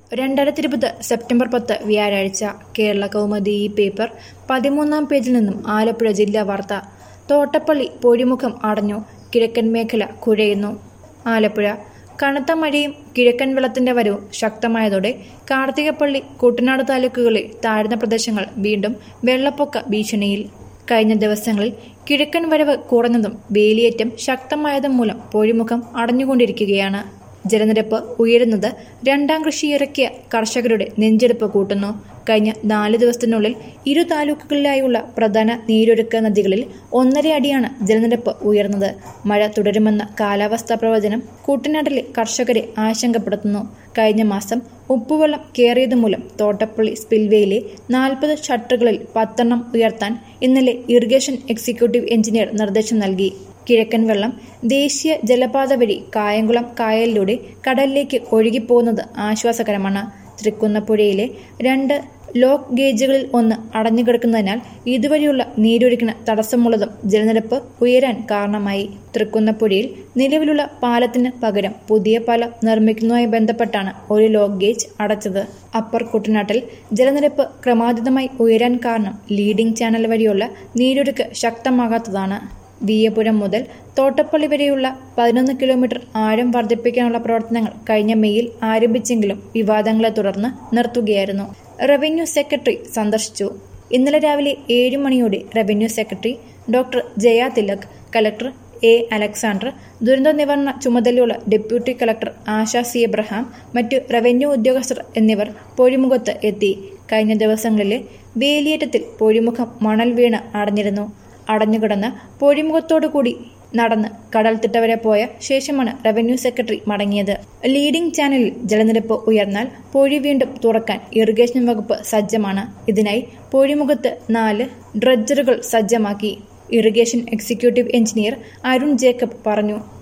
രണ്ടായിരത്തി ഇരുപത് സെപ്റ്റംബർ പത്ത് വ്യാഴാഴ്ച കേരള കൗമുദി ഈ പേപ്പർ പതിമൂന്നാം പേജിൽ നിന്നും ആലപ്പുഴ ജില്ലാ വാർത്ത തോട്ടപ്പള്ളി പൊഴിമുഖം അടഞ്ഞു കിഴക്കൻ മേഖല കുഴയുന്നു ആലപ്പുഴ കനത്ത മഴയും കിഴക്കൻ വെള്ളത്തിന്റെ വരവും ശക്തമായതോടെ കാർത്തികപ്പള്ളി കുട്ടനാട് താലൂക്കുകളിൽ താഴ്ന്ന പ്രദേശങ്ങൾ വീണ്ടും വെള്ളപ്പൊക്ക ഭീഷണിയിൽ കഴിഞ്ഞ ദിവസങ്ങളിൽ കിഴക്കൻ വരവ് കുറഞ്ഞതും വേലിയേറ്റം ശക്തമായതും മൂലം പൊഴിമുഖം അടഞ്ഞുകൊണ്ടിരിക്കുകയാണ് ജലനിരപ്പ് ഉയരുന്നത് രണ്ടാം കൃഷി ഇറക്കിയ കർഷകരുടെ നെഞ്ചെടുപ്പ് കൂട്ടുന്നു കഴിഞ്ഞ നാല് ദിവസത്തിനുള്ളിൽ ഇരു താലൂക്കുകളിലായുള്ള പ്രധാന നീരൊഴുക്ക് നദികളിൽ ഒന്നര അടിയാണ് ജലനിരപ്പ് ഉയർന്നത് മഴ തുടരുമെന്ന കാലാവസ്ഥാ പ്രവചനം കുട്ടനാട്ടിലെ കർഷകരെ ആശങ്കപ്പെടുത്തുന്നു കഴിഞ്ഞ മാസം ഉപ്പുവെള്ളം കയറിയത് മൂലം തോട്ടപ്പള്ളി സ്പിൽവേയിലെ നാൽപ്പത് ഷട്ടറുകളിൽ പത്തെണ്ണം ഉയർത്താൻ ഇന്നലെ ഇറിഗേഷൻ എക്സിക്യൂട്ടീവ് എഞ്ചിനീയർ നിർദ്ദേശം നൽകി കിഴക്കൻ വെള്ളം ദേശീയ ജലപാത വഴി കായംകുളം കായലിലൂടെ കടലിലേക്ക് ഒഴുകിപ്പോകുന്നത് ആശ്വാസകരമാണ് തൃക്കുന്നപ്പുഴയിലെ രണ്ട് ലോക്ക് ഗേജുകളിൽ ഒന്ന് അടഞ്ഞുകിടക്കുന്നതിനാൽ ഇതുവഴിയുള്ള നീരൊഴുക്കിന് തടസ്സമുള്ളതും ജലനിരപ്പ് ഉയരാൻ കാരണമായി തൃക്കുന്നപ്പുഴയിൽ നിലവിലുള്ള പാലത്തിന് പകരം പുതിയ പാലം നിർമ്മിക്കുന്നതുമായി ബന്ധപ്പെട്ടാണ് ഒരു ലോക്ക് ഗേജ് അടച്ചത് അപ്പർ കുട്ടനാട്ടിൽ ജലനിരപ്പ് ക്രമാതീതമായി ഉയരാൻ കാരണം ലീഡിംഗ് ചാനൽ വഴിയുള്ള നീരൊഴുക്ക് ശക്തമാകാത്തതാണ് വിയപുരം മുതൽ തോട്ടപ്പള്ളി വരെയുള്ള പതിനൊന്ന് കിലോമീറ്റർ ആഴം വർദ്ധിപ്പിക്കാനുള്ള പ്രവർത്തനങ്ങൾ കഴിഞ്ഞ മെയ്യിൽ ആരംഭിച്ചെങ്കിലും വിവാദങ്ങളെ തുടർന്ന് നിർത്തുകയായിരുന്നു റവന്യൂ സെക്രട്ടറി സന്ദർശിച്ചു ഇന്നലെ രാവിലെ ഏഴ് മണിയോടെ revenue secretary doctor Jaya Thilak collector A Alexander ദുരന്ത നിവാരണ ചുമതലയുള്ള deputy collector Asha C Abraham മറ്റു റവന്യൂ ഉദ്യോഗസ്ഥർ എന്നിവർ പൊഴിമുഖത്ത് എത്തി കഴിഞ്ഞ ദിവസങ്ങളിലെ വേലിയേറ്റത്തിൽ പൊഴിമുഖം മണൽ വീണ് അടഞ്ഞിരുന്നു അടഞ്ഞുകിടന്ന് പൊഴിമുഖത്തോടുകൂടി നടന്ന് കടൽത്തിട്ട വരെ പോയ ശേഷമാണ് റവന്യൂ സെക്രട്ടറി മടങ്ങിയത് ലീഡിംഗ് ചാനലിൽ ജലനിരപ്പ് ഉയർന്നാൽ പൊഴി വീണ്ടും തുറക്കാൻ ഇറിഗേഷൻ വകുപ്പ് സജ്ജമാണ് ഇതിനായി പൊഴിമുഖത്ത് നാല് ഡ്രഡ്ജറുകൾ സജ്ജമാക്കി irrigation executive engineer Arun Jacob പറഞ്ഞു